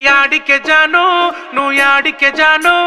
యాడికే జాను నువ్వు యాడికే జాను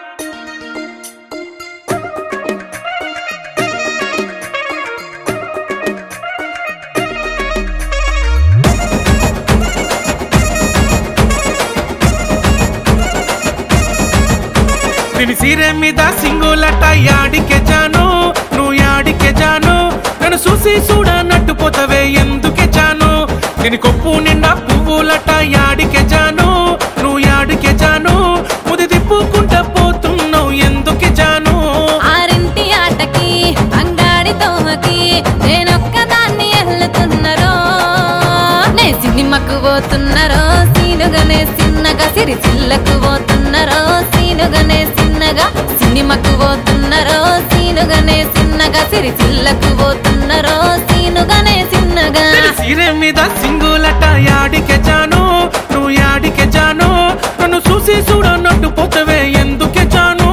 దీని సీరె మీద సింగులట యాడికే జాను నువ్వు యాడికే జాను నన్ను చూసి చూడనట్టు పోతవే ఎందుకే జాను దీని కొప్పు నిండా పువ్వులట యాడికే జాను నువ్వు యాడికే జాను ముది తిప్పుకుంటా పోతున్నావు ఎందుకే జాను ఆరింటి ఆటకి అంగాడి తోమకి నేనొక్కదాన్ని ఎల్లుతున్నరో నే సినిమాకు పోతున్నరో సీనుగనే సిన్నగా సిరిసిల్లకు పోతున్నరో సీనుగనే సిన్నగా సినిమాకు పోతున్నరో సీనుగనే సిన్నగా సిరిసిల్లకు పోతున్నరో సీనుగనే సిన్నగా దీని సీరె మీద సింగులట యాడికే జాను నువ్వు యాడికే జాను నన్ను చూసి చూడనట్టు పోతవే ఎందుకే జాను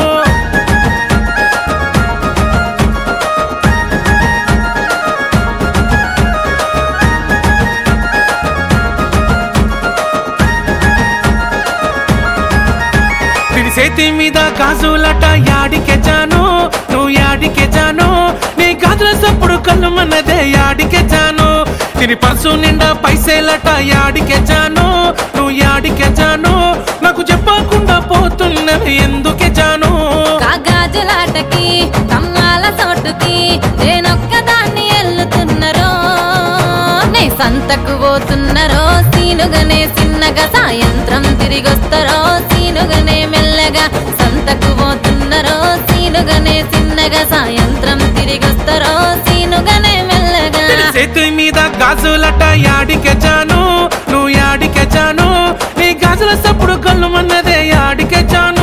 దీని చేతి మీద గాజులట యాడికే జాను నువ్వు యాడికే జాను నీ గాజుల సప్పుడు కళ్ళు మనదే యాడికే జాను దీని పర్సు నిండా పైసేలట యాడికే జాను నువ్వు యాడికే జాను నాకు చెప్పకుండా పోతున్నవి ఎందుకే జాను కాగాజులాటకి కమ్మాల చోటుకి నేనొక్కదాన్ని ఎల్లుతున్నరో నే సంతకు పోతున్నరో సీనుగనే చిన్నగా సాయంత్రం తిరిగొస్తారో సీనుగనే మెల్లగా సంతకు పోతున్నరో సీనుగనే చిన్నగా సాయంత్రం తిరిగొస్తారో సీనుగనే మెల్లగా దీని చేతి మీద గాజులట యాడికే జాను నువ్వు యాడికే జాను నీ గాజుల సప్పుడు కళ్ళు మన్నదే యాడికే జాను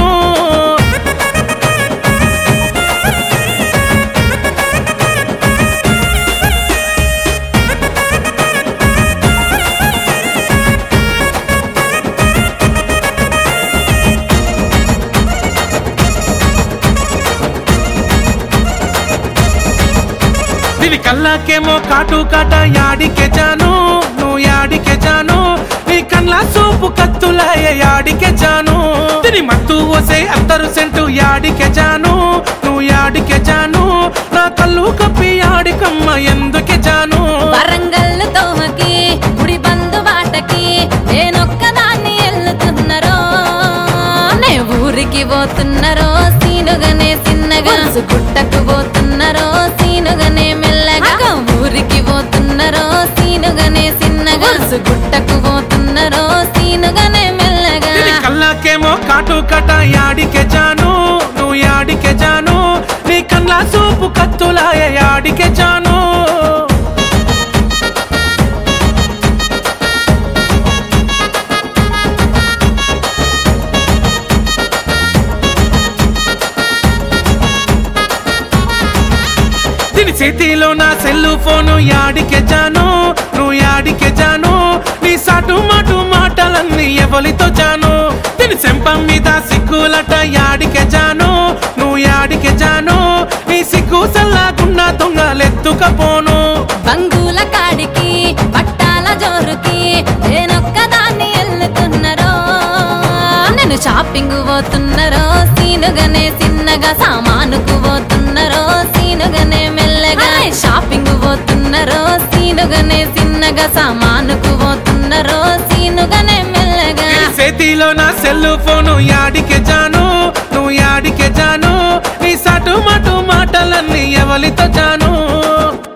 దీని కళ్ళకేమో కాటు కాట యాడికే జాను నువ్వు యాడికే జాను నీ కళ్ళ సూపు కత్తులాయ యాడికే జాను దీని మత్తు ఓసే అత్తరు సెంటు యాడికే జాను నువ్వు యాడికే జాను నా కళ్ళు కప్పి యాడికమ్మ ఎందుకే జాను వరంగల్ తోమకి గుడి బంధు బాటకి నేనొక్కదాన్ని ఎల్లుతున్నరో నే ఊరికి పోతున్నరో సీనుగనే చిన్నగా గుట్టకు పోతున్నరో సీనుగనే మెల్లగా ఊరికి పోతున్నరో సీనుగనే చిన్నగా గుట్టకు పోతున్నరో సీనుగనే మెల్లగా దీని కళ్ళకేమో కాటు కట యాడికే జాను నువ్వు యాడికే జాను నీ కళ్ళ సూపు కత్తులాయ యాడికే జాను దీని చేతిలో నా సెల్లు ఫోను యాడికే జాను నువ్వు యాడికే జాను నీ సాటు మాటు మాటలన్నీ ఎవలితో జాను దీని చెంప మీద సిగ్గులట యాడికే జాను నువ్వు యాడికే జాను నీ సిగ్గు సల్లాగున్న దొంగలెత్తుకపోను బంగుల కాడికి పట్టాల జోరుకి నేనొక్కదాన్ని ఎల్లుతున్నరో నేను షాపింగ్ పోతున్నరో సీనుగనే చిన్నగా సామానుకు పోతున్నరో సీనుగనే మెల్లగా షాపింగ్ పోతున్నరో సీనుగనే చిన్నగా సామానుకు పోతున్నరో సీనుగనే మెల్లగా దీని చేతిలో నా సెల్లు ఫోను యాడికే జాను నువ్వు యాడికే జాను నీ సాటు మాటు మాటలన్నీ ఎవలితో జాను